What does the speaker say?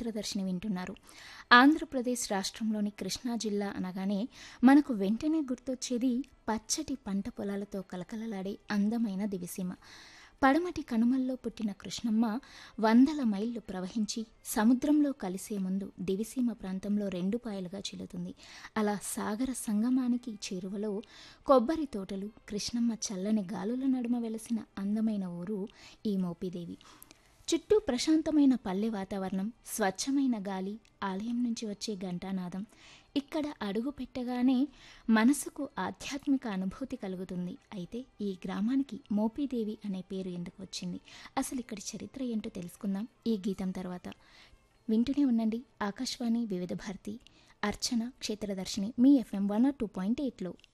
క్షేత్రదర్శిని వింటున్నారు ఆంధ్రప్రదేశ్ రాష్ట్రంలోని కృష్ణా జిల్లా అనగానే మనకు వెంటనే గుర్తొచ్చేది పచ్చటి పంట పొలాలతో కలకలలాడే అందమైన దివిసీమ పడమటి కనుమల్లో పుట్టిన కృష్ణమ్మ వందల మైళ్ళు ప్రవహించి సముద్రంలో కలిసే ముందు దివిసీమ ప్రాంతంలో రెండు పాయలుగా చిల్లుతుంది అలా సాగర సంగమానికి చేరువలో కొబ్బరి తోటలు కృష్ణమ్మ చల్లని గాలుల నడుమ వెలసిన అందమైన ఊరు ఈ మోపిదేవి చుట్టూ ప్రశాంతమైన పల్లె వాతావరణం స్వచ్ఛమైన గాలి ఆలయం నుంచి వచ్చే ఘంటానాదం ఇక్కడ అడుగు పెట్టగానే మనసుకు ఆధ్యాత్మిక అనుభూతి కలుగుతుంది అయితే ఈ గ్రామానికి మోపీదేవి అనే పేరు ఎందుకు వచ్చింది అసలు ఇక్కడి చరిత్ర ఏంటో తెలుసుకుందాం ఈ గీతం తర్వాత వింటూనే ఉండండి ఆకాశవాణి వివిధ భారతి అర్చన క్షేత్రదర్శిని మీ FM one R two point ఎయిట్లో